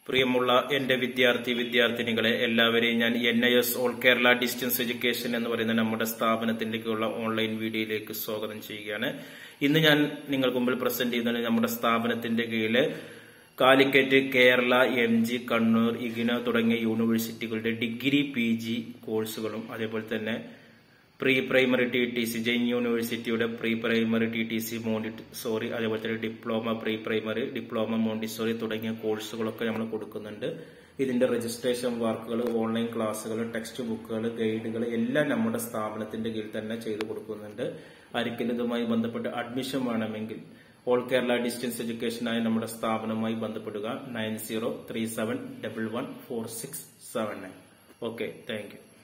പ്രിയമുള്ള എന്റെ വിദ്യാർത്ഥി വിദ്യാർത്ഥിനികളെ എല്ലാവരെയും ഞാൻ N I S all Kerala distance education എന്ന് പറയുന്ന നമ്മുടെ സ്ഥാപനത്തിലേക്കുള്ള ഓൺലൈൻ വീഡിയോയിലേക്ക് സ്വാഗതം ചെയ്യുകയാണ് ഇന്ന് ഞാൻ നിങ്ങൾക്ക് മുമ്പിൽ പ്രസന്റ് ചെയ്യുന്നത് നമ്മുടെ സ്ഥാപനത്തിന്റെ കീഴില് കാലിക്കറ്റ് കേരള എം ജി കണ്ണൂർ ഇഗ്നോ തുടങ്ങിയ യൂണിവേഴ്സിറ്റികളുടെ ഡിഗ്രി പി ജി കോഴ്സുകളും അതേപോലെ തന്നെ pre primary T T C Jain യൂണിവേഴ്സിറ്റിയുടെ pre primary T T C Montessori അതേപോലെ തന്നെ diploma pre primary diploma Montessori തുടങ്ങിയ കോഴ്സുകളൊക്കെ നമ്മൾ കൊടുക്കുന്നുണ്ട് ഇതിന്റെ രജിസ്ട്രേഷൻ വർക്കുകൾ ഓൺലൈൻ ക്ലാസ്സുകൾ ടെക്സ്റ്റ് ബുക്കുകൾ ഗൈഡുകൾ എല്ലാം നമ്മുടെ സ്ഥാപനത്തിന്റെ കീഴിൽ തന്നെ ചെയ്തു കൊടുക്കുന്നുണ്ട് ആർക്കെങ്കിലും ഇതുമായി ബന്ധപ്പെട്ട് അഡ്മിഷൻ വേണമെങ്കിൽ ഓൾ കേരള ഡിസ്റ്റൻസ് എഡ്യൂക്കേഷനായ നമ്മുടെ സ്ഥാപനവുമായി ബന്ധപ്പെടുക nine zero three seven double one four six seven nine okay thank U